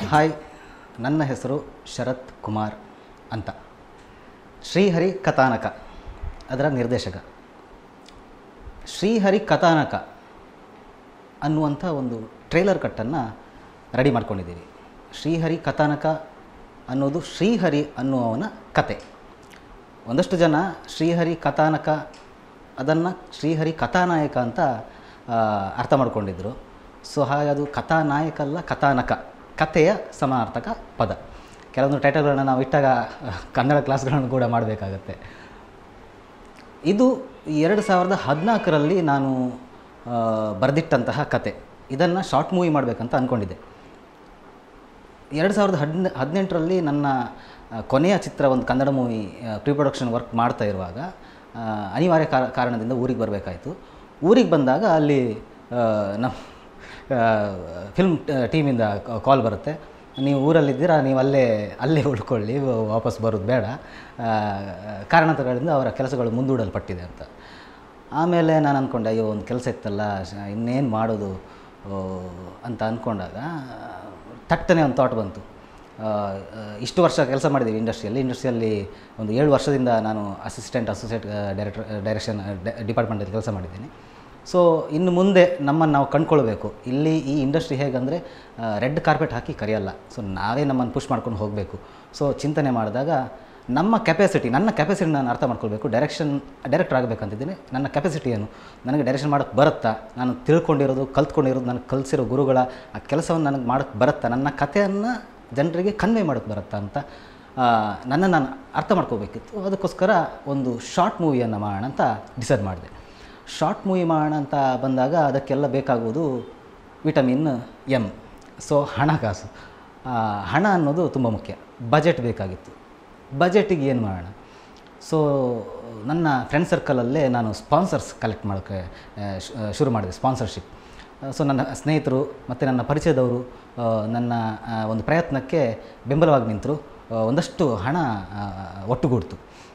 hi ನನ್ನ ಹೆಸರು ಶರತ್ ಕುಮಾರ್ ಅಂತ ಶ್ರೀಹರಿ ಕಥಾನಕ ಅದರ ನಿರ್ದೇಶಕ ಶ್ರೀಹರಿ ಕಥಾನಕ ಅನ್ನುವಂಥ ಒಂದು ಟ್ರೇಲರ್ ಕಟ್ಟನ್ನು ರೆಡಿ ಮಾಡ್ಕೊಂಡಿದ್ದೀವಿ ಶ್ರೀಹರಿ ಕಥಾನಕ ಅನ್ನೋದು ಶ್ರೀಹರಿ ಅನ್ನುವವನ ಕತೆ ಒಂದಷ್ಟು ಜನ ಶ್ರೀಹರಿ ಕಥಾನಕ ಅದನ್ನು ಶ್ರೀಹರಿ ಕಥಾನಾಯಕ ಅಂತ ಆ, ಅರ್ಥ ಮಾಡ್ಕೊಂಡಿದ್ರು ಸೊ ಹಾಗೆ ಅದು ಕಥಾನಾಯಕ ಅಲ್ಲ ಕಥಾನಕ ಕಥೆಯ ಸಮಾನಾರ್ಥಕ ಪದ ಕೆಲವೊಂದು ಟೈಟಲ್ಗಳನ್ನ ನಾವು ಇಟ್ಟಾಗ ಆ, ಕನ್ನಡ ಕ್ಲಾಸ್ಗಳನ್ನು ಕೂಡ ಮಾಡಬೇಕಾಗತ್ತೆ ಇದು ಎರಡು ಸಾವಿರದ ಹದಿನಾಲ್ಕರಲ್ಲಿ ನಾನು ಆ, ಬರೆದಿಟ್ಟಂತಹ ಕತೆ ಇದನ್ನು ಶಾರ್ಟ್ ಮೂವಿ ಮಾಡಬೇಕಂತ ಅಂದ್ಕೊಂಡಿದ್ದೆ ಎರಡು ಸಾವಿರದ ಹದಿನ ಹದಿನೆಂಟರಲ್ಲಿ ನನ್ನ ಆ, ಕೊನೆಯ ಚಿತ್ರ ಒಂದು Kannada movie pre production work ಮಾಡ್ತಾ ಇರುವಾಗ ಆ, ಅನಿವಾರ್ಯ ಕಾರ- ಕಾರಣದಿಂದ ಊರಿಗೆ ಬರಬೇಕಾಯಿತು ಊರಿಗೆ ಬಂದಾಗ ಅಲ್ಲಿ ಆ, ನಮ್ಮ ಫಿಲ್ಮ್ ಟೀಮಿಂದ ಕಾಲ್ ಬರುತ್ತೆ ನೀವು ಊರಲ್ಲಿದ್ದೀರಾ ನೀವು ಅಲ್ಲೇ ಅಲ್ಲೇ ಉಳ್ಕೊಳ್ಳಿ ವಾಪಸ್ ಬರೋದು ಬೇಡ ಆ, ಕಾರಣಾಂತರಗಳಿಂದ ಅವರ ಕೆಲಸಗಳು ಮುಂದೂಡಲ್ಪಟ್ಟಿದೆ ಅಂತ ಆಮೇಲೆ ನಾನು ಅಂದ್ಕೊಂಡೆ ಅಯ್ಯೋ ಒಂದು ಕೆಲಸ ಇತ್ತಲ್ಲ ಶ- ಇನ್ನೇನು ಮಾಡೋದು ಓ, ಅಂತ ಅಂದ್ಕೊಂಡಾಗ ತಟ್ಟನೆ ಒಂದು ಥಾಟ್ ಬಂತು ಆ, ಆ, ಇಷ್ಟು ವರ್ಷ ಕೆಲಸ ಮಾಡಿದ್ದೀವಿ ಇಂಡಸ್ಟ್ರಿಯಲ್ಲಿ ಇಂಡಸ್ಟ್ರಿಯಲ್ಲಿ ಒಂದು ಏಳು ವರ್ಷದಿಂದ ನಾನು ಅಸಿಸ್ಟೆಂಟ್ ಅಸೋಸಿಯೇಟ್ ಡೈರೆಕ್ಟರ್ ಡೈರೆಕ್ಷನ್ ಡಿಪಾರ್ಟ್ಮೆಂಟಲ್ಲಿ ಕೆಲಸ ಮಾಡಿದ್ದೀನಿ ಸೊ ಇನ್ನು ಮುಂದೆ ನಮ್ಮನ್ನು ನಾವು ಕಂಡ್ಕೊಳ್ಬೇಕು ಇಲ್ಲಿ ಈ ಇಂಡಸ್ಟ್ರಿ ಹೇಗಂದರೆ ರೆಡ್ ಕಾರ್ಪೆಟ್ ಹಾಕಿ ಕರೆಯಲ್ಲ ಸೊ ನಾವೇ ನಮ್ಮನ್ನು ಪುಷ್ ಮಾಡ್ಕೊಂಡು ಹೋಗಬೇಕು ಸೊ ಚಿಂತನೆ ಮಾಡಿದಾಗ ನಮ್ಮ ಕೆಪಾಸಿಟಿ ನನ್ನ ಕೆಪಾಸಿಟಿ ನಾನು ಅರ್ಥ ಮಾಡ್ಕೊಳ್ಬೇಕು ಡೈರೆಕ್ಷನ್ ಡೈರೆಕ್ಟರ್ ಆಗಬೇಕಂತಿದ್ದೀನಿ ನನ್ನ ಕೆಪಾಸಿಟಿ ಏನು ನನಗೆ ಡೈರೆಕ್ಷನ್ ಮಾಡೋಕ್ಕೆ ಬರುತ್ತಾ ನಾನು ತಿಳ್ಕೊಂಡಿರೋದು ಕಲ್ತ್ಕೊಂಡಿರೋದು ನನಗೆ ಕಲಿಸಿರೋ ಗುರುಗಳ ಆ ಕೆಲಸವನ್ನು ನನಗೆ ಮಾಡೋಕ್ಕೆ ಬರುತ್ತಾ ನನ್ನ ಕಥೆಯನ್ನು ಜನರಿಗೆ ಕನ್ವೆ ಮಾಡೋಕ್ಕೆ ಬರುತ್ತಾ ಅಂತ ಆ, ನನ್ನ ನಾನು ಅರ್ಥ ಮಾಡ್ಕೋಬೇಕಿತ್ತು ಅದಕ್ಕೋಸ್ಕರ ಒಂದು ಶಾರ್ಟ್ ಮೂವಿಯನ್ನು ಮಾಡೋಣ ಅಂತ ಡಿಸೈಡ್ ಮಾಡಿದೆ ಶಾರ್ಟ್ ಮೂವಿ ಮಾಡೋಣ ಅಂತ ಬಂದಾಗ ಅದಕ್ಕೆಲ್ಲ ಬೇಕಾಗುವುದು ವಿಟಮಿನ್ ಎಮ್ ಸೊ ಹಣಕಾಸು ಆ, ಹಣ ಅನ್ನೋದು ತುಂಬ ಮುಖ್ಯ ಬಜೆಟ್ ಬೇಕಾಗಿತ್ತು ಬಜೆಟಿಗೆ ಏನು ಮಾಡೋಣ ಸೊ ನನ್ನ ಫ್ರೆಂಡ್ ಸರ್ಕಲಲ್ಲೇ ನಾನು ಸ್ಪಾನ್ಸರ್ಸ್ ಕಲೆಕ್ಟ್ ಮಾಡೋಕ್ಕೆ ಆ, ಶು- ಆ, ಶುರು ಮಾಡಿದೆ ಸ್ಪಾನ್ಸರ್ಶಿಪ್ ಸೊ ನನ್ನ ಸ್ನೇಹಿತರು ಮತ್ತು ನನ್ನ ಪರಿಚಯದವರು ಆ, ನನ್ನ ಆ, ಒಂದು ಪ್ರಯತ್ನಕ್ಕೆ ಬೆಂಬಲವಾಗಿ ನಿಂತರು ಆ, ಒಂದಷ್ಟು ಹಣ ಆ, ಒಟ್ಟುಗೂಡ್ತು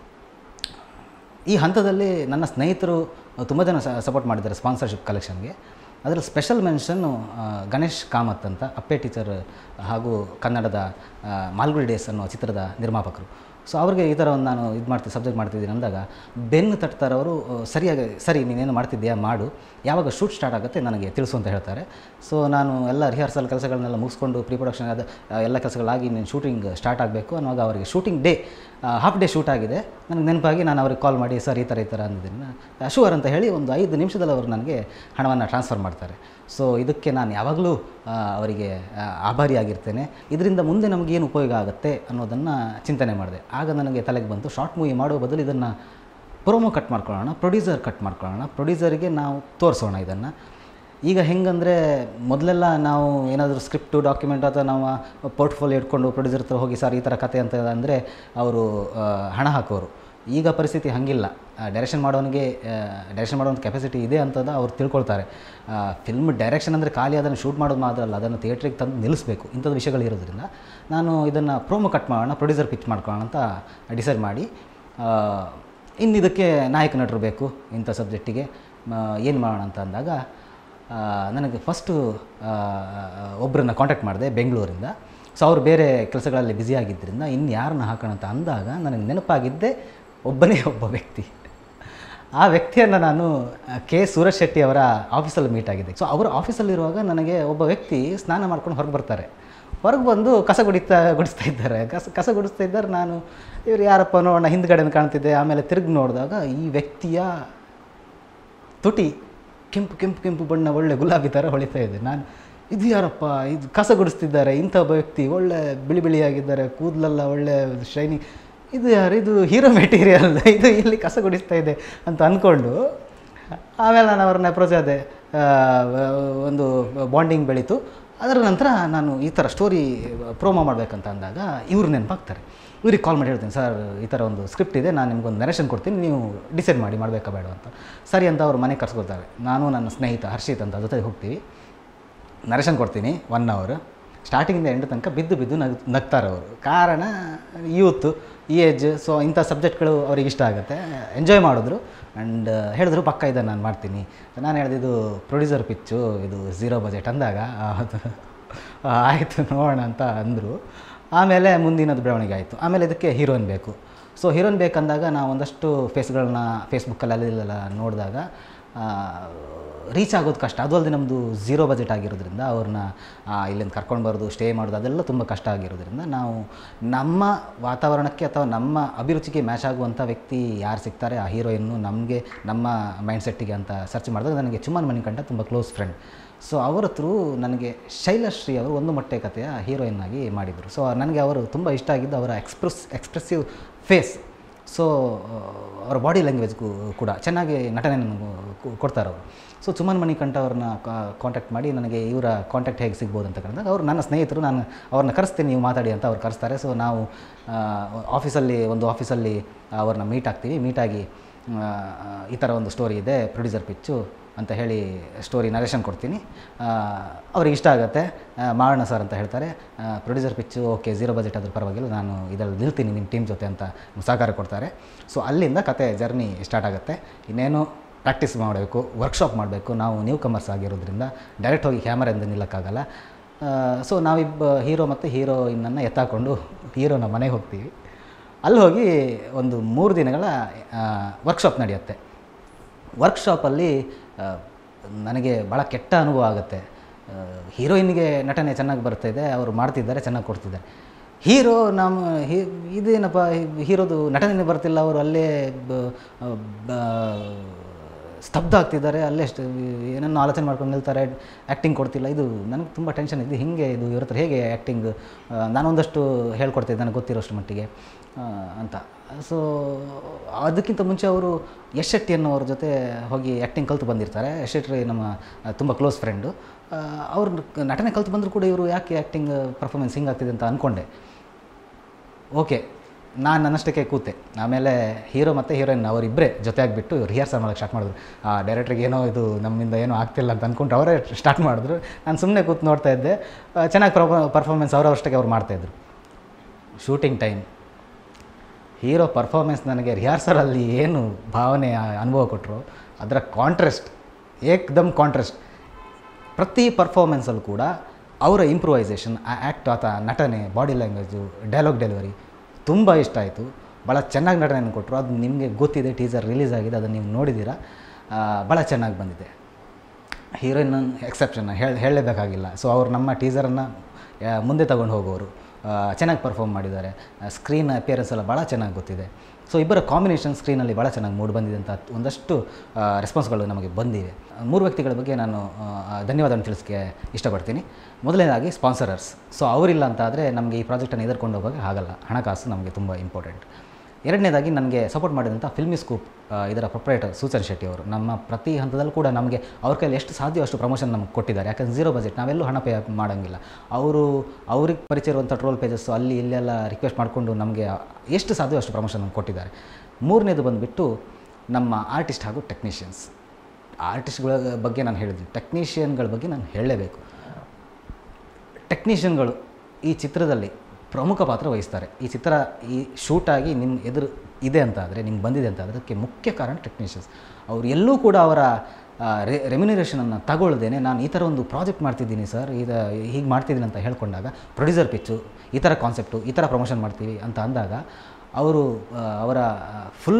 ಈ ಹಂತದಲ್ಲಿ ನನ್ನ ಸ್ನೇಹಿತರು ತುಂಬ ಜನ ಸಪೋರ್ಟ್ ಮಾಡಿದ್ದಾರೆ ಸ್ಪಾನ್ಸರ್ಶಿಪ್ ಕಲೆಕ್ಷನ್ಗೆ ಅದರಲ್ಲಿ ಸ್ಪೆಷಲ್ ಮೆನ್ಷನ್ನು ಗಣೇಶ್ ಕಾಮತ್ ಅಂತ ಅಪ್ಪೆ ಟೀಚರ್ ಹಾಗೂ ಕನ್ನಡದ ಆ, ಮಾಲ್ಗುಡಿ ಡೇಸ್ ಅನ್ನೋ ಚಿತ್ರದ ನಿರ್ಮಾಪಕರು ಸೊ ಅವ್ರಿಗೆ ಈ ಥರ ಒಂದು ನಾನು ಇದು ಮಾಡ್ತೀನಿ ಸಬ್ಜೆಕ್ಟ್ ಮಾಡ್ತಿದ್ದೀನಿ ಅಂದಾಗ ಬೆನ್ನು ತಟ್ತಾರವರು ಆ, ಸರಿಯಾಗಿ ಸರಿ ನೀನೇನು ಮಾಡ್ತಿದ್ದೀಯಾ ಮಾಡು ಯಾವಾಗ ಶೂಟ್ ಸ್ಟಾರ್ಟ್ ಆಗುತ್ತೆ ನನಗೆ ತಿಳಿಸು ಅಂತ ಹೇಳ್ತಾರೆ ಸೊ ನಾನು ಎಲ್ಲ ರಿಹರ್ಸಲ್ ಕೆಲಸಗಳನ್ನೆಲ್ಲ ಮುಗಿಸ್ಕೊಂಡು ಪ್ರೀ ಪ್ರೊಡಕ್ಷನ್ ಆದ ಆ, ಎಲ್ಲ ಕೆಲಸಗಳಾಗಿ ನೀನು ಶೂಟಿಂಗ್ ಸ್ಟಾರ್ಟ್ ಆಗಬೇಕು ಅನ್ನುವಾಗ ಅವರಿಗೆ shooting day half day shoot ಆಗಿದೆ ನನಗೆ ನೆನಪಾಗಿ ನಾನು ಅವ್ರಿಗೆ ಕಾಲ್ ಮಾಡಿ ಸರ್ ಈ ಥರ ಈ ಥರ ಅಂದಿದ್ದೀನಿ ಶೂವರ್ ಅಂತ ಹೇಳಿ ಒಂದು ಐದು ನಿಮಿಷದಲ್ಲಿ ಅವರು ನನಗೆ ಹಣವನ್ನು ಟ್ರಾನ್ಸ್ಫರ್ ಮಾಡ್ತಾರೆ ಸೊ ಇದಕ್ಕೆ ನಾನು ಯಾವಾಗಲೂ ಆ, ಅವರಿಗೆ ಆ, ಆಭಾರಿಯಾಗಿರ್ತೇನೆ ಇದರಿಂದ ಮುಂದೆ ನಮಗೇನು ಉಪಯೋಗ ಆಗುತ್ತೆ ಅನ್ನೋದನ್ನು ಚಿಂತನೆ ಮಾಡಿದೆ ಆಗ ನನಗೆ ತಲೆಗೆ ಬಂತು ಶಾರ್ಟ್ ಮೂವಿ ಮಾಡುವ ಬದಲು ಇದನ್ನು ಪ್ರೊಮೋ ಕಟ್ ಮಾಡ್ಕೊಳ್ಳೋಣ ಪ್ರೊಡ್ಯೂಸರ್ ಕಟ್ ಮಾಡ್ಕೊಳ್ಳೋಣ ಪ್ರೊಡ್ಯೂಸರಿಗೆ ನಾವು ತೋರಿಸೋಣ ಇದನ್ನು ಈಗ ಹೆಂಗಂದರೆ ಮೊದಲೆಲ್ಲ ನಾವು ಏನಾದರೂ ಸ್ಕ್ರಿಪ್ಟು ಡಾಕ್ಯುಮೆಂಟ್ ಅಥವಾ ನಾವು ಪೋರ್ಟ್ಫೋಲಿಯೋ ಇಟ್ಕೊಂಡು ಪ್ರೊಡ್ಯೂಸರ್ ಹತ್ರ ಹೋಗಿ ಸರ್ ಈ ಥರ ಕತೆ ಅಂತ ಅಂದರೆ ಅವರು ಆ, ಹಣ ಹಾಕೋರು ಈಗ ಪರಿಸ್ಥಿತಿ ಹಾಗಿಲ್ಲ ಡೈರೆಕ್ಷನ್ ಮಾಡೋನಿಗೆ ಡೈರೆಕ್ಷನ್ ಮಾಡೋಂಥ ಕೆಪಾಸಿಟಿ ಇದೆ ಅಂತದ ಅವ್ರು ತಿಳ್ಕೊಳ್ತಾರೆ ಫಿಲ್ಮ್ ಡೈರೆಕ್ಷನ್ ಅಂದರೆ ಖಾಲಿ ಅದನ್ನು ಶೂಟ್ ಮಾಡೋದು ಮಾತ್ರ ಅಲ್ಲ ಅದನ್ನು ಥಿಯೇಟ್ರಿಗೆ ತಂದು ನಿಲ್ಲಿಸಬೇಕು ಇಂಥದ್ದು ವಿಷಯಗಳು ಇರೋದ್ರಿಂದ ನಾನು ಇದನ್ನು ಪ್ರೋಮೋ ಕಟ್ ಮಾಡೋಣ ಪ್ರೊಡ್ಯೂಸರ್ ಪಿಚ್ ಮಾಡ್ಕೊಳ್ಳೋಣ ಅಂತ ಡಿಸೈಡ್ ಮಾಡಿ ಆ, ಇನ್ನು ಇದಕ್ಕೆ ನಾಯಕ ನಟರು ಬೇಕು ಇಂಥ ಸಬ್ಜೆಕ್ಟಿಗೆ ಏನು ಮಾಡೋಣ ಅಂತ ಅಂದಾಗ ಆ, ನನಗೆ ಫಸ್ಟು ಒಬ್ಬರನ್ನ ಕಾಂಟ್ಯಾಕ್ಟ್ ಮಾಡಿದೆ ಬೆಂಗಳೂರಿಂದ ಸೊ ಅವರು ಬೇರೆ ಕೆಲಸಗಳಲ್ಲಿ ಬ್ಯುಸಿ ಆಗಿದ್ದರಿಂದ ಇನ್ನು ಯಾರನ್ನ ಹಾಕೋಣ ಅಂತ ಅಂದಾಗ ನನಗೆ ನೆನಪಾಗಿದ್ದೆ ಒಬ್ಬನೇ ಒಬ್ಬ ವ್ಯಕ್ತಿ ಆ ವ್ಯಕ್ತಿಯನ್ನು ನಾನು ಆ, ಕೆ ಸೂರಜ್ ಶೆಟ್ಟಿ ಅವರ ಆಫೀಸಲ್ಲಿ ಮೀಟ್ ಆಗಿದ್ದೆ ಸೊ ಅವರ ಆಫೀಸಲ್ಲಿರುವಾಗ ನನಗೆ ಒಬ್ಬ ವ್ಯಕ್ತಿ ಸ್ನಾನ ಮಾಡ್ಕೊಂಡು ಹೊರಗೆ ಬರ್ತಾರೆ ಹೊರಗೆ ಬಂದು ಕಸ ಗುಡಿತಾ ಗುಡಿಸ್ತಾ ಇದ್ದಾರೆ ಕಸ ಕಸ ಗುಡಿಸ್ತಾ ಇದ್ದಾರೆ ನಾನು ಇವ್ರು ಯಾರಪ್ಪ ನೋಡೋಣ ಹಿಂದ್ಗಡೆ ಕಾಣ್ತಿದ್ದೆ ಆಮೇಲೆ ತಿರುಗಿ ನೋಡಿದಾಗ ಈ ವ್ಯಕ್ತಿಯ ತುಟಿ ಕೆಂಪು ಕೆಂಪು ಕೆಂಪು ಬಣ್ಣ ಒಳ್ಳೆ ಗುಲಾಬಿ ಥರ ಹೊಳಿತಾ ಇದೆ ನಾನು ಇದು ಯಾರಪ್ಪ ಇದು ಕಸ ಗುಡಿಸ್ತಿದ್ದಾರೆ ಇಂಥ ಒಬ್ಬ ವ್ಯಕ್ತಿ ಒಳ್ಳೆ ಬಿಳಿ ಬಿಳಿಯಾಗಿದ್ದಾರೆ ಕೂದಲೆಲ್ಲ ಒಳ್ಳೆ ಶೈನಿಂಗ್ ಇದು ಯಾರು ಇದು ಹೀರೋ ಮೆಟೀರಿಯಲ್ ಇದು ಇಲ್ಲಿ ಕಸ ಗುಡಿಸ್ತಾ ಇದೆ ಅಂತ ಅಂದ್ಕೊಂಡು ಆಮೇಲೆ ನಾನು ಅವ್ರನ್ನ ಅಪ್ರೋಚ್ ಆದೆ ಆ, ಒಂದು ಬಾಂಡಿಂಗ್ ಬೆಳೀತು ಅದರ ನಂತರ ನಾನು ಈ ಥರ ಸ್ಟೋರಿ ಪ್ರೋಮೋ ಮಾಡಬೇಕಂತ ಅಂದಾಗ ಇವ್ರು ನೆನಪಾಗ್ತಾರೆ ಇವ್ರಿಗೆ ಕಾಲ್ ಮಾಡಿ ಹೇಳ್ತೀನಿ ಸರ್ ಈ ಥರ ಒಂದು ಸ್ಕ್ರಿಪ್ಟ್ ಇದೆ ನಾನು ನಿಮ್ಗೊಂದು ನರೇಷನ್ ಕೊಡ್ತೀನಿ ನೀವು ಡಿಸೈಡ್ ಮಾಡಿ ಮಾಡಬೇಕಾ ಬೇಡ ಅಂತ ಸರಿ ಅಂತ ಅವ್ರು ಮನೆಗೆ ಕರ್ಸ್ಕೊಳ್ತಾರೆ ನಾನು ನನ್ನ ಸ್ನೇಹಿತ ಹರ್ಷಿತ್ ಅಂತ ಜೊತೆಗೆ ಹೋಗ್ತೀವಿ ನರೇಷನ್ ಕೊಡ್ತೀನಿ ಒನ್ ಅವರ್ ಸ್ಟಾರ್ಟಿಂಗಿಂದ ಎಂಡ್ ತನಕ ಬಿದ್ದು ಬಿದ್ದು ನಗ್ ನಗ್ತಾರೆ ಅವರು ಕಾರಣ ಯೂತ್ ಈ ಏಜ್ ಸೊ ಇಂಥ ಸಬ್ಜೆಕ್ಟ್ಗಳು ಅವ್ರಿಗೆ ಇಷ್ಟ ಆಗುತ್ತೆ ಎಂಜಾಯ್ ಮಾಡಿದ್ರು ಆ್ಯಂಡ್ ಹೇಳಿದ್ರು ಪಕ್ಕ ಇದನ್ನು ನಾನು ಮಾಡ್ತೀನಿ ನಾನು ಹೇಳಿದೆ ಇದು ಪ್ರೊಡ್ಯೂಸರ್ ಪಿಚ್ಚು ಇದು ಝೀರೋ ಬಜೆಟ್ ಅಂದಾಗ ಆಯಿತು ನೋಡೋಣ ಅಂತ ಅಂದರು ಆಮೇಲೆ ಮುಂದಿನದು ಬೆಳವಣಿಗೆ ಆಯಿತು ಆಮೇಲೆ ಇದಕ್ಕೆ ಹೀರೋಯಿನ್ ಬೇಕು ಸೊ ಹೀರೋಯಿನ್ ಬೇಕಂದಾಗ ನಾವು ಒಂದಷ್ಟು ಫೇಸ್ಗಳನ್ನ ಫೇಸ್ಬುಕ್ಕಲ್ಲಿ ಅಲ್ಲಿ ಇಲ್ಲೆಲ್ಲ ನೋಡಿದಾಗ ರೀಚ್ ಆಗೋದು ಕಷ್ಟ ಅದು ಅಲ್ಲದೆ ನಮ್ಮದು ಝೀರೋ ಬಜೆಟ್ ಆಗಿರೋದ್ರಿಂದ ಅವ್ರನ್ನ ಆ, ಇಲ್ಲಿಂದ ಕರ್ಕೊಂಡು ಬರೋದು ಸ್ಟೇ ಮಾಡೋದು ಅದೆಲ್ಲ ತುಂಬ ಕಷ್ಟ ಆಗಿರೋದ್ರಿಂದ ನಾವು ನಮ್ಮ ವಾತಾವರಣಕ್ಕೆ ಅಥವಾ ನಮ್ಮ ಅಭಿರುಚಿಗೆ ಮ್ಯಾಚ್ ಆಗುವಂಥ ವ್ಯಕ್ತಿ ಯಾರು ಸಿಗ್ತಾರೆ ಆ ಹೀರೋಯಿನ್ನು ನಮಗೆ ನಮ್ಮ ಮೈಂಡ್ಸೆಟ್ಟಿಗೆ ಅಂತ ಸರ್ಚ್ ಮಾಡಿದಾಗ ನನಗೆ ಚುಮ್ಮನ್ ಮಣಿಕಂಠ ತುಂಬ ಕ್ಲೋಸ್ ಫ್ರೆಂಡ್ ಸೊ ಅವರ ಥ್ರೂ ನನಗೆ ಶೈಲಶ್ರೀ ಅವರು ಒಂದು ಮೊಟ್ಟೆ ಕಥೆಯ ಹೀರೋಯಿನ್ ಆಗಿ ಮಾಡಿದರು ಸೊ ನನಗೆ ಅವರು ತುಂಬ ಇಷ್ಟ ಆಗಿದ್ದು ಅವರ ಎಕ್ಸ್ಪ್ರೆಸ್ ಎಕ್ಸ್ಪ್ರೆಸಿವ್ ಫೇಸ್ ಸೊ ಅವರ ಬಾಡಿ ಲ್ಯಾಂಗ್ವೇಜ್ಗೂ ಕೂಡ ಚೆನ್ನಾಗಿ ನಟನೆಯನ್ನು ಕೊ- ಕೊಡ್ತಾರೆ ಅವರು ಸೊ ಸುಮನ್ ಮಣಿಕಂಠ ಅವ್ರನ್ನ ಕಾಂಟ್ಯಾಕ್ಟ್ ಮಾಡಿ ನನಗೆ ಇವರ ಕಾಂಟ್ಯಾಕ್ಟ್ ಹೇಗೆ ಸಿಗ್ಬೋದು ಅಂತ ಕೇಳಿದಾಗ ಅವರು ನನ್ನ ಸ್ನೇಹಿತರು ನಾನು ಅವ್ರನ್ನ ಕರೆಸ್ತೀನಿ ನೀವು ಮಾತಾಡಿ ಅಂತ ಅವ್ರು ಕರೆಸ್ತಾರೆ ಸೊ ನಾವು ಆ, ಆಫೀಸಲ್ಲಿ ಒಂದು ಆಫೀಸಲ್ಲಿ ಅವ್ರನ್ನ ಮೀಟ್ ಆಗ್ತೀವಿ ಮೀಟಾಗಿ ಈ ಥರ ಒಂದು ಸ್ಟೋರಿ ಇದೆ ಪ್ರೊಡ್ಯೂಸರ್ ಪಿಚ್ಚು ಅಂತ ಹೇಳಿ ಸ್ಟೋರಿ ನರೇಷನ್ ಕೊಡ್ತೀನಿ ಆ, ಅವ್ರಿಗೆ ಇಷ್ಟ ಆಗುತ್ತೆ ಆ, ಮಾಡೋಣ ಸರ್ ಅಂತ ಹೇಳ್ತಾರೆ producer pitch okay zero budget ಆದರೂ ಪರವಾಗಿಲ್ಲ ನಾನು ಇದರಲ್ಲಿ ನಿಲ್ತೀನಿ ನಿಮ್ಮ ಟೀಮ್ ಜೊತೆ ಅಂತ ಸಹಕಾರ ಕೊಡ್ತಾರೆ ಸೊ ಅಲ್ಲಿಂದ ಕತೆ ಜರ್ನಿ ಸ್ಟಾರ್ಟ್ ಆಗುತ್ತೆ ಇನ್ನೇನು ಪ್ರಾಕ್ಟೀಸ್ ಮಾಡಬೇಕು ವರ್ಕ್ಶಾಪ್ ಮಾಡಬೇಕು ನಾವು ನ್ಯೂ ಕಮರ್ಸ್ ಆಗಿರೋದ್ರಿಂದ ಡೈರೆಕ್ಟ್ ಹೋಗಿ ಕ್ಯಾಮರಾದಿಂದ ನಿಲ್ಲಕ್ಕಾಗಲ್ಲ ಸೊ ನಾವಿಬ್ಬ ಹೀರೋ ಮತ್ತು ಹೀರೋಯಿನನ್ನು ಎತ್ತಾಕೊಂಡು ಹೀರೋನ ಮನೆಗೆ ಹೋಗ್ತೀವಿ ಅಲ್ಲಿ ಹೋಗಿ ಒಂದು ಮೂರು ದಿನಗಳ ವರ್ಕ್ಶಾಪ್ ನಡೆಯುತ್ತೆ ವರ್ಕ್ಶಾಪಲ್ಲಿ ಆ, ನನಗೆ ಭಾಳ ಕೆಟ್ಟ ಅನುಭವ ಆಗುತ್ತೆ ಹೀರೋಯಿನ್ಗೆ ನಟನೆ ಚೆನ್ನಾಗಿ ಬರ್ತಾಯಿದೆ ಅವರು ಮಾಡ್ತಿದ್ದಾರೆ ಚೆನ್ನಾಗಿ ಕೊಡ್ತಿದ್ದಾರೆ ಹೀರೋ ನಮ್ಮ ಹೀ ಇದೇನಪ್ಪ ಹೀರೋದು ನಟನೆ ಬರ್ತಿಲ್ಲ ಅವರು ಅಲ್ಲೇ ಬ- ಬ- ಸ್ತಬ್ಧ ಆಗ್ತಿದ್ದಾರೆ ಅಲ್ಲೇ ಸ್ಟ್- ಏನನ್ನು ಆಲೋಚನೆ ಮಾಡ್ಕೊಂಡು ನಿಲ್ತಾರೆ ಆ್ಯಕ್ಟಿಂಗ್ ಕೊಡ್ತಿಲ್ಲ ಇದು ನನಗೆ ತುಂಬ ಟೆನ್ಷನ್ ಇದೆ ಹಿಂಗೆ ಇದು ಇವ್ರ ಹತ್ರ ಹೇಗೆ ಆ್ಯಕ್ಟಿಂಗ್ ನಾನೊಂದಷ್ಟು ಹೇಳ್ಕೊಡ್ತಿದ್ದೆ ನನಗೆ ಗೊತ್ತಿರೋಷ್ಟು ಮಟ್ಟಿಗೆ ಆ, ಅಂತ ಸೊ ಅದಕ್ಕಿಂತ ಮುಂಚೆ ಅವರು ಯಶ್ ಶೆಟ್ಟಿ ಅನ್ನೋವ್ರ ಜೊತೆ ಹೋಗಿ ಆ್ಯಕ್ಟಿಂಗ್ ಕಲ್ತು ಬಂದಿರ್ತಾರೆ ಯಶ್ ಶೆಟ್ಟಿ ನಮ್ಮ ತುಂಬ ಕ್ಲೋಸ್ ಫ್ರೆಂಡು ಅವ್ರ ನಟನೆ ಕಲ್ತು ಬಂದರೂ ಕೂಡ ಇವರು ಯಾಕೆ ಆ್ಯಕ್ಟಿಂಗ್ ಪರ್ಫಾರ್ಮೆನ್ಸ್ ಹಿಂಗಾಗ್ತಿದೆ ಅಂತ ಅಂದ್ಕೊಂಡೆ ಓಕೆ ನಾನು ನನ್ನಷ್ಟಕ್ಕೆ ಕೂತೆ ಆಮೇಲೆ ಹೀರೋ ಮತ್ತು ಹೀರೋಯಿನ್ ಅವರಿಬ್ಬರೇ ಜೊತೆಯಾಗಿಬಿಟ್ಟು ರಿಹರ್ಸಲ್ ಮಾಡೋಕ್ಕೆ ಸ್ಟಾರ್ಟ್ ಮಾಡಿದ್ರು ಆ ಡೈರೆಕ್ಟ್ರಿಗೆ ಏನೋ ಇದು ನಮ್ಮಿಂದ ಏನೋ ಆಗ್ತಿಲ್ಲ ಅಂತ ಅಂದ್ಕೊಂಡು ಅವರೇ ಸ್ಟಾರ್ಟ್ ಮಾಡಿದ್ರು ನಾನು ಸುಮ್ಮನೆ ಕೂತು ನೋಡ್ತಾ ಇದ್ದೆ ಆ, ಚೆನ್ನಾಗಿ ಪರ್ಫಾರ್ಮೆನ್ಸ್ ಅವರವಷ್ಟಕ್ಕೆ ಅವ್ರು ಮಾಡ್ತಾಯಿದ್ರು ಶೂಟಿಂಗ್ ಟೈಮ್ ಹೀರೋ ಪರ್ಫಾರ್ಮೆನ್ಸ್ ನನಗೆ ರಿಹರ್ಸಲಲ್ಲಿ ಏನು ಭಾವನೆ ಆ ಅನುಭವ ಕೊಟ್ಟರು ಅದರ ಕಾಂಟ್ರೆಸ್ಟ್ ಏಕ್ದಮ್ ಕಾಂಟ್ರೆಸ್ಟ್ ಪ್ರತಿ ಪರ್ಫಾರ್ಮೆನ್ಸಲ್ಲೂ ಕೂಡ ಅವರ ಇಂಪ್ರೂವೈಸೇಷನ್ ಆ ಆ್ಯಕ್ಟ್ ಆತ ನಟನೆ ಬಾಡಿ ಲ್ಯಾಂಗ್ವೇಜು ಡೈಲಾಗ್ ಡೆಲಿವರಿ ತುಂಬ ಇಷ್ಟ ಆಯಿತು ಭಾಳ ಚೆನ್ನಾಗಿ ನಟನೆಯನ್ನು ಕೊಟ್ಟರು ಅದು ನಿಮಗೆ ಗೊತ್ತಿದೆ ಟೀಸರ್ ರಿಲೀಸ್ ಆಗಿದೆ ಅದನ್ನು ನೀವು ನೋಡಿದ್ದೀರಾ ಆ, ಭಾಳ ಚೆನ್ನಾಗಿ ಬಂದಿದೆ ಹೀರೋಯಿನ್ ಎಕ್ಸೆಪ್ಷನ್ ಹೇಳಿ ಹೇಳಲೇಬೇಕಾಗಿಲ್ಲ ಸೊ ಅವ್ರು ನಮ್ಮ ಟೀಸರನ್ನು ಮುಂದೆ ತಗೊಂಡು ಹೋಗೋರು ಚೆನ್ನಾಗಿ ಪರ್ಫಾರ್ಮ್ ಮಾಡಿದ್ದಾರೆ ಸ್ಕ್ರೀನ್ ಅಪಿಯರೆನ್ಸ್ ಎಲ್ಲ ಭಾಳ ಚೆನ್ನಾಗಿ ಗೊತ್ತಿದೆ ಸೊ ಇಬ್ಬರ ಕಾಂಬಿನೇಷನ್ ಸ್ಕ್ರೀನಲ್ಲಿ ಭಾಳ ಚೆನ್ನಾಗಿ ಮೂಡಿ ಬಂದಿದೆ ಅಂತ ಒಂದಷ್ಟು ರೆಸ್ಪಾನ್ಸ್ಗಳು ನಮಗೆ ಬಂದಿವೆ ಮೂರು ವ್ಯಕ್ತಿಗಳ ಬಗ್ಗೆ ನಾನು ಆ, ಧನ್ಯವಾದವನ್ನು ತಿಳಿಸೋಕ್ಕೆ ಇಷ್ಟಪಡ್ತೀನಿ ಮೊದಲನೇದಾಗಿ ಸ್ಪಾನ್ಸರರ್ಸ್ ಸೊ ಅವರಿಲ್ಲ ಅಂತ ಆದರೆ ನಮಗೆ ಈ ಪ್ರಾಜೆಕ್ಟನ್ನು ಎದುರ್ಕೊಂಡು ಹೋಗೋಕ್ಕೆ ಆಗಲ್ಲ ಹಣಕಾಸು ನಮಗೆ ತುಂಬ ಇಂಪಾರ್ಟೆಂಟ್ ಎರಡನೇದಾಗಿ ನನಗೆ ಸಪೋರ್ಟ್ ಮಾಡಿದಂಥ ಫಿಲ್ಮಿ ಸ್ಕೂಪ್ ಆ, ಇದರ ಪ್ರೊಪ್ರೈಟರ್ ಸೂಚನ್ ಶೆಟ್ಟಿ ಅವರು ನಮ್ಮ ಪ್ರತಿ ಹಂತದಲ್ಲೂ ಕೂಡ ನಮಗೆ ಅವ್ರ ಕೈಯಲ್ಲಿ ಎಷ್ಟು ಸಾಧ್ಯ ಅಷ್ಟು ಪ್ರಮೋಷನ್ ನಮಗೆ ಕೊಟ್ಟಿದ್ದಾರೆ ಯಾಕಂದ್ರೆ ಝೀರೋ ಬಜೆಟ್ ನಾವೆಲ್ಲೂ ಹಣ ಪೇ ಮಾಡೋಂಗಿಲ್ಲ ಅವರು ಅವ್ರಿಗೆ ಪರಿಚಯ ಇರುವಂಥ ಟ್ರೋಲ್ ಪೇಜಸ್ಸು ಅಲ್ಲಿ ಇಲ್ಲೆಲ್ಲ ರಿಕ್ವೆಸ್ಟ್ ಮಾಡಿಕೊಂಡು ನಮಗೆ ಎಷ್ಟು ಸಾಧ್ಯ ಅಷ್ಟು ಪ್ರಮೋಷನ್ ನಮ್ಗೆ ಕೊಟ್ಟಿದ್ದಾರೆ ಮೂರನೇದು ಬಂದುಬಿಟ್ಟು ನಮ್ಮ ಆರ್ಟಿಸ್ಟ್ ಹಾಗೂ ಟೆಕ್ನಿಷಿಯನ್ಸ್ ಆರ್ಟಿಸ್ಟ್ಗಳ ಬಗ್ಗೆ ನಾನು ಹೇಳಿದ್ವಿ ಟೆಕ್ನಿಷಿಯನ್ಗಳ ಬಗ್ಗೆ ನಾನು ಹೇಳಲೇಬೇಕು ಟೆಕ್ನಿಷಿಯನ್ಗಳು ಈ ಚಿತ್ರದಲ್ಲಿ ಪ್ರಮುಖ ಪಾತ್ರ ವಹಿಸ್ತಾರೆ ಈ ಚಿತ್ರ ಈ ಶೂಟಾಗಿ ನಿಮ್ಮ ಎದುರು ಇದೆ ಅಂತ ಆದರೆ ನಿಮ್ಗೆ ಬಂದಿದೆ ಅಂತ ಆದರೆ ಅದಕ್ಕೆ ಮುಖ್ಯ ಕಾರಣ ಟೆಕ್ನಿಷಿಯನ್ಸ್ ಅವರು ಎಲ್ಲೂ ಕೂಡ ಅವರ ರೆ ರೆಮ್ಯುನರೇಷನನ್ನು ತಗೊಳ್ದೇನೆ ನಾನು ಈ ಥರ ಒಂದು ಪ್ರಾಜೆಕ್ಟ್ ಮಾಡ್ತಿದ್ದೀನಿ ಸರ್ ಇದು ಹೀಗೆ ಮಾಡ್ತಿದ್ದೀನಿ ಅಂತ ಹೇಳ್ಕೊಂಡಾಗ ಪ್ರೊಡ್ಯೂಸರ್ ಪಿಚ್ಚು ಈ ಥರ ಕಾನ್ಸೆಪ್ಟು ಈ ಥರ ಪ್ರಮೋಷನ್ ಮಾಡ್ತೀವಿ ಅಂತ ಅಂದಾಗ ಅವರು ಆ, ಅವರ ಫುಲ್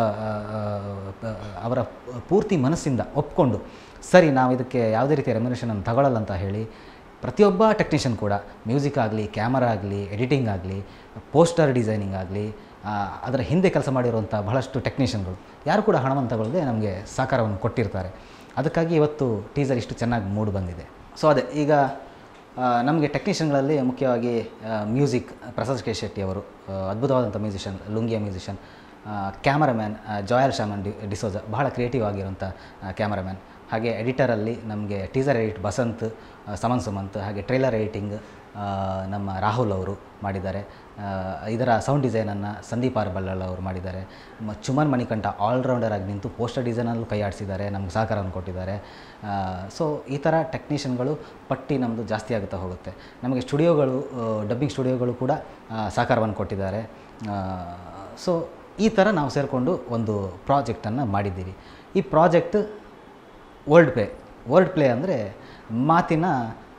ಅವರ ಪೂರ್ತಿ ಮನಸ್ಸಿಂದ ಒಪ್ಕೊಂಡು ಸರಿ ನಾವು ಇದಕ್ಕೆ ಯಾವುದೇ ರೀತಿಯ ರೆಮ್ಯುನೇಷನನ್ನು ತಗೊಳ್ಳಲ್ಲ ಅಂತ ಹೇಳಿ ಪ್ರತಿಯೊಬ್ಬ ಟೆಕ್ನಿಷಿಯನ್ ಕೂಡ ಮ್ಯೂಸಿಕ್ ಆಗಲಿ ಕ್ಯಾಮರಾ ಆಗಲಿ ಎಡಿಟಿಂಗ್ ಆಗಲಿ ಪೋಸ್ಟರ್ ಡಿಸೈನಿಂಗ್ ಆಗಲಿ ಅದರ ಹಿಂದೆ ಕೆಲಸ ಮಾಡಿರುವಂಥ ಬಹಳಷ್ಟು ಟೆಕ್ನಿಷಿಯನ್ಗಳು ಯಾರು ಕೂಡ ಹಣವನ್ನು ತಗೊಳ್ಳದೆ ನಮಗೆ ಸಹಕಾರವನ್ನು ಕೊಟ್ಟಿರ್ತಾರೆ ಅದಕ್ಕಾಗಿ ಇವತ್ತು ಟೀಸರ್ ಇಷ್ಟು ಚೆನ್ನಾಗಿ ಮೂಡಿ ಬಂದಿದೆ ಸೊ ಅದೇ ಈಗ ಆ, ನಮಗೆ ಟೆಕ್ನಿಷಿಯನ್ಗಳಲ್ಲಿ ಮುಖ್ಯವಾಗಿ ಮ್ಯೂಸಿಕ್ ಪ್ರಸಾದ್ ಕೆ ಶೆಟ್ಟಿ ಅವರು ಆ, ಅದ್ಭುತವಾದಂಥ ಮ್ಯೂಸಿಷಿಯನ್ ಲುಂಗಿಯ ಮ್ಯೂಸಿಷಿಯನ್ ಕ್ಯಾಮರಾಮ್ಯಾನ್ ಜಾಯಲ್ ಶಾಮನ್ ಡಿ ಡಿಸೋಜ ಬಹಳ ಕ್ರಿಯೇಟಿವ್ ಆಗಿರುವಂಥ ಕ್ಯಾಮರಾಮ್ಯಾನ್ ಹಾಗೆ ಎಡಿಟರಲ್ಲಿ ನಮಗೆ ಟೀಸರ್ ಎಡಿಟ್ ಬಸಂತ್ ಆ, ಸಮನ್ ಸುಮಂತ್ ಹಾಗೆ ಟ್ರೈಲರ್ ಎಡಿಟಿಂಗ್ ಆ, ನಮ್ಮ ರಾಹುಲ್ ಅವರು ಮಾಡಿದ್ದಾರೆ ಆ, ಇದರ ಸೌಂಡ್ ಡಿಸೈನನ್ನು ಸಂದೀಪ್ ಆರ್ ಬಳ್ಳಾಳ್ ಅವರು ಮಾಡಿದ್ದಾರೆ ಮ ಚುಮನ್ ಮಣಿಕಂಠ ಆಲ್ರೌಂಡರ್ ಆಗಿ ನಿಂತು ಪೋಸ್ಟರ್ ಡಿಸೈನಲ್ಲೂ ಕೈ ಆಡಿಸಿದ್ದಾರೆ ನಮ್ಗೆ ಸಹಕಾರವನ್ನು ಕೊಟ್ಟಿದ್ದಾರೆ ಸೊ ಈ ಥರ ಟೆಕ್ನಿಷಿಯನ್ಗಳು ಪಟ್ಟಿ ನಮ್ಮದು ಜಾಸ್ತಿ ಆಗುತ್ತಾ ಹೋಗುತ್ತೆ ನಮಗೆ ಸ್ಟುಡಿಯೋಗಳು ಡಬ್ಬಿಂಗ್ ಸ್ಟುಡಿಯೋಗಳು ಕೂಡ ಆ, ಸಹಕಾರವನ್ನು ಕೊಟ್ಟಿದ್ದಾರೆ ಸೊ ಈ ಥರ ನಾವು ಸೇರಿಕೊಂಡು ಒಂದು ಪ್ರಾಜೆಕ್ಟನ್ನು ಮಾಡಿದ್ದೀವಿ ಈ project word play word play ಅಂದರೆ ಮಾತಿನ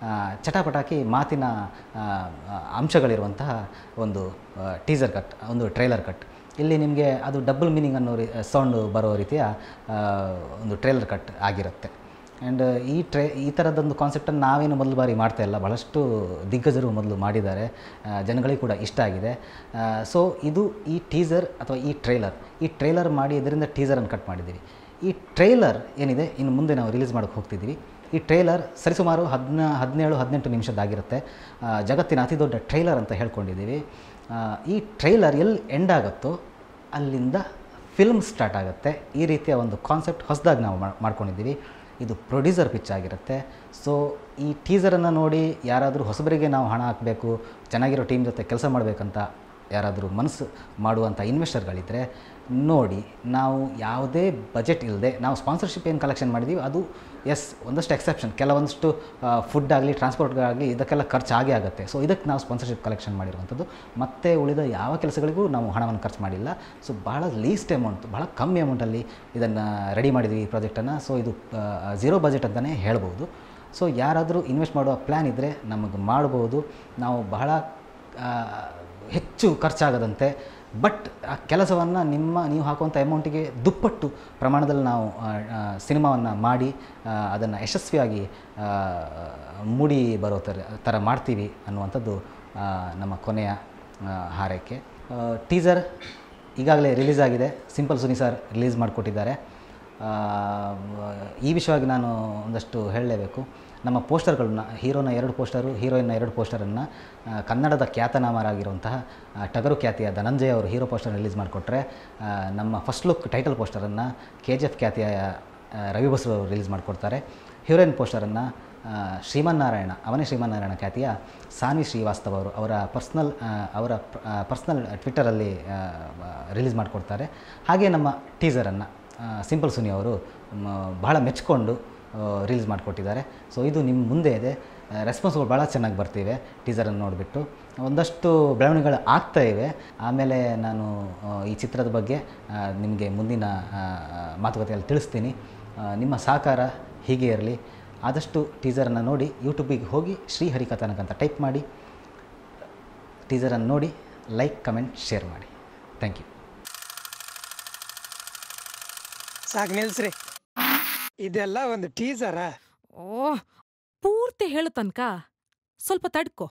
ಆ, ಚಟಾಪಟಾಕಿ ಮಾತಿನ ಆ, ಆ, ಅಂಶಗಳಿರುವಂತಹ ಒಂದು ಟೀಸರ್ ಕಟ್ ಒಂದು ಟ್ರೈಲರ್ ಕಟ್ ಇಲ್ಲಿ ನಿಮಗೆ ಅದು ಡಬಲ್ ಮೀನಿಂಗ್ ಅನ್ನೋ ರೀ ಸೌಂಡು ಬರೋ ರೀತಿಯ ಆ, ಒಂದು ಟ್ರೇಲರ್ ಕಟ್ ಆಗಿರುತ್ತೆ ಆ್ಯಂಡ್ ಈ ಟ್ರೇ ಈ ಥರದೊಂದು ಕಾನ್ಸೆಪ್ಟನ್ನು ನಾವೇನು ಮೊದಲು ಬಾರಿ ಮಾಡ್ತಾ ಇಲ್ಲ ಭಾಳಷ್ಟು ದಿಗ್ಗಜರು ಮೊದಲು ಮಾಡಿದ್ದಾರೆ ಆ, ಜನಗಳಿಗೆ ಕೂಡ ಇಷ್ಟ ಆಗಿದೆ ಸೊ ಇದು ಈ ಟೀಸರ್ ಅಥವಾ ಈ ಟ್ರೈಲರ್ ಈ ಟ್ರೈಲರ್ ಮಾಡಿ ಇದರಿಂದ ಟೀಸರನ್ನು ಕಟ್ ಮಾಡಿದ್ದೀವಿ ಈ ಟ್ರೈಲರ್ ಏನಿದೆ ಇನ್ನು ಮುಂದೆ ನಾವು ರಿಲೀಸ್ ಮಾಡೋಕ್ಕೆ ಹೋಗ್ತಿದ್ದೀವಿ ಈ ಟ್ರೈಲರ್ ಸರಿಸುಮಾರು ಹದಿನ ಹದಿನೇಳು ಹದಿನೆಂಟು ನಿಮಿಷದ್ದಾಗಿರುತ್ತೆ ಆ, ಜಗತ್ತಿನ ಅತಿ ದೊಡ್ಡ ಟ್ರೈಲರ್ ಅಂತ ಹೇಳ್ಕೊಂಡಿದ್ದೀವಿ ಆ, ಈ ಟ್ರೈಲರ್ ಎಲ್ಲಿ ಎಂಡ್ ಆಗುತ್ತೋ ಅಲ್ಲಿಂದ ಫಿಲ್ಮ್ ಸ್ಟಾರ್ಟ್ ಆಗುತ್ತೆ ಈ ರೀತಿಯ ಒಂದು ಕಾನ್ಸೆಪ್ಟ್ ಹೊಸದಾಗಿ ನಾವು ಮಾಡ್- ಮಾಡ್ಕೊಂಡಿದ್ದೀವಿ ಇದು ಪ್ರೊಡ್ಯೂಸರ್ ಪಿಚ್ ಆಗಿರುತ್ತೆ ಸೊ ಈ ಟೀಸರನ್ನು ನೋಡಿ ಯಾರಾದರೂ ಹೊಸಬರಿಗೆ ನಾವು ಹಣ ಹಾಕಬೇಕು ಚೆನ್ನಾಗಿರೋ ಟೀಮ್ ಜೊತೆ ಕೆಲಸ ಮಾಡಬೇಕಂತ ಯಾರಾದರೂ ಮನಸ್ಸು ಮಾಡುವಂಥ ಇನ್ವೆಸ್ಟರ್ಗಳಿದ್ದರೆ ನೋಡಿ ನಾವು ಯಾವುದೇ ಬಜೆಟ್ ಇಲ್ಲದೆ ನಾವು ಸ್ಪಾನ್ಸರ್ಶಿಪ್ ಏನು ಕಲೆಕ್ಷನ್ ಮಾಡಿದ್ದೀವಿ ಅದು ಎಸ್ ಒಂದಷ್ಟು ಎಕ್ಸೆಪ್ಷನ್ ಕೆಲವೊಂದಷ್ಟು ಫುಡ್ ಆಗಲಿ ಟ್ರಾನ್ಸ್ಪೋರ್ಟ್ಗಾಗಲಿ ಇದಕ್ಕೆಲ್ಲ ಖರ್ಚು ಆಗೇ ಆಗುತ್ತೆ ಸೊ ಇದಕ್ಕೆ ನಾವು ಸ್ಪಾನ್ಸರ್ಶಿಪ್ ಕಲೆಕ್ಷನ್ ಮಾಡಿರುವಂಥದ್ದು ಮತ್ತೆ ಉಳಿದ ಯಾವ ಕೆಲಸಗಳಿಗೂ ನಾವು ಹಣವನ್ನು ಖರ್ಚು ಮಾಡಿಲ್ಲ ಸೊ ಭಾಳ ಲೀಸ್ಟ್ ಅಮೌಂಟ್ ಭಾಳ ಕಮ್ಮಿ ಅಮೌಂಟಲ್ಲಿ ಇದನ್ನು ರೆಡಿ ಮಾಡಿದ್ವಿ ಈ ಪ್ರಾಜೆಕ್ಟನ್ನು ಸೊ ಇದು ಝೀರೋ ಬಜೆಟ್ ಅಂತಲೇ ಹೇಳ್ಬೋದು ಸೊ ಯಾರಾದರೂ ಇನ್ವೆಸ್ಟ್ ಮಾಡುವ ಪ್ಲ್ಯಾನ್ ಇದ್ದರೆ ನಮಗೆ ಮಾಡ್ಬೋದು ನಾವು ಬಹಳ ಆ, ಹೆಚ್ಚು ಖರ್ಚಾಗದಂತೆ ಬಟ್ ಆ ಕೆಲಸವನ್ನು ನಿಮ್ಮ ನೀವು ಹಾಕುವಂಥ ಅಮೌಂಟಿಗೆ ದುಪ್ಪಟ್ಟು ಪ್ರಮಾಣದಲ್ಲಿ ನಾವು ಸಿನಿಮಾವನ್ನು ಮಾಡಿ ಅದನ್ನು ಯಶಸ್ವಿಯಾಗಿ ಆ, ಮೂಡಿ ಬರೋ ಥರ ಥರ ಮಾಡ್ತೀವಿ ಅನ್ನುವಂಥದ್ದು ಆ, ನಮ್ಮ ಕೊನೆಯ ಆ, ಹಾರೈಕೆ ಟೀಸರ್ ಈಗಾಗಲೇ ರಿಲೀಸ್ ಆಗಿದೆ ಸಿಂಪಲ್ ಸುನಿ ಸರ್ ರಿಲೀಸ್ ಮಾಡಿಕೊಟ್ಟಿದ್ದಾರೆ ಆ, ಈ ವಿಷಯವಾಗಿ ನಾನು ಒಂದಷ್ಟು ಹೇಳಲೇಬೇಕು ನಮ್ಮ ಪೋಸ್ಟರ್ಗಳನ್ನ ಹೀರೋನ ಎರಡು ಪೋಸ್ಟರು ಹೀರೋಯಿನ್ನ ಎರಡು ಪೋಸ್ಟರನ್ನು ಕನ್ನಡದ ಖ್ಯಾತನಾಮರಾಗಿರುವಂತಹ ಆ, ಟಗರು ಖ್ಯಾತಿಯ ಧನಂಜಯ ಅವರು ಹೀರೋ ಪೋಸ್ಟರ್ ರಿಲೀಸ್ ಮಾಡಿಕೊಟ್ರೆ ಆ, ನಮ್ಮ ಫಸ್ಟ್ ಲುಕ್ ಟೈಟಲ್ ಪೋಸ್ಟರನ್ನು ಕೆ ಜಿ ಎಫ್ ಖ್ಯಾತಿಯ ಆ, ರವಿ ಬಸ್ರು ಅವರು ರಿಲೀಸ್ ಮಾಡಿಕೊಡ್ತಾರೆ ಹೀರೋಯಿನ್ ಪೋಸ್ಟರನ್ನು ಶ್ರೀಮನ್ನಾರಾಯಣ ಅವನೇ ಶ್ರೀಮನ್ನಾರಾಯಣ ಖ್ಯಾತಿಯ ಸಾನ್ವಿ ಶ್ರೀವಾಸ್ತವ ಅವರು ಅವರ ಪರ್ಸ್ನಲ್ ಅವರ ಪರ್ಸ್ನಲ್ ಟ್ವಿಟ್ಟರಲ್ಲಿ ರಿಲೀಸ್ ಮಾಡಿಕೊಡ್ತಾರೆ ಹಾಗೆ ನಮ್ಮ ಟೀಸರನ್ನು ಸಿಂಪಲ್ ಸುನಿ ಅವರು ಮ, ಬಹಳ ಮೆಚ್ಕೊಂಡು ರಿಲೀಸ್ ಮಾಡಿಕೊಟ್ಟಿದ್ದಾರೆ ಸೊ ಇದು ನಿಮ್ಮ ಮುಂದೆ ಇದೆ ರೆಸ್ಪಾನ್ಸ್ಗಳು ಭಾಳ ಚೆನ್ನಾಗಿ ಬರ್ತಿವೆ ಟೀಸರನ್ನು ನೋಡಿಬಿಟ್ಟು ಒಂದಷ್ಟು ಬೆಳವಣಿಗೆಗಳು ಆಗ್ತಾ ಇವೆ ಆಮೇಲೆ ನಾನು ಆ, ಈ ಚಿತ್ರದ ಬಗ್ಗೆ ಆ, ನಿಮಗೆ ಮುಂದಿನ ಆ, ಮಾತುಕತೆಯಲ್ಲಿ ತಿಳಿಸ್ತೀನಿ ಆ, ನಿಮ್ಮ ಸಹಕಾರ ಹೀಗೆ ಇರಲಿ ಆದಷ್ಟು ಟೀಸರನ್ನು ನೋಡಿ ಯೂಟ್ಯೂಬಿಗೆ ಹೋಗಿ ಶ್ರೀಹರಿ ಕಥಾನಕ ಅಂತ ಟೈಪ್ ಮಾಡಿ ಟೀಸರನ್ನು ನೋಡಿ ಲೈಕ್ ಕಮೆಂಟ್ ಶೇರ್ ಮಾಡಿ ಥ್ಯಾಂಕ್ ಯು ಸಾಕು ನಿಲ್ಸ್ರಿ ಇದೆಲ್ಲ ಒಂದು ಟೀಸರ ಓ ಪೂರ್ತಿ ಹೇಳು ತನ್ಕ ಸ್ವಲ್ಪ ತಡ್ಕೊ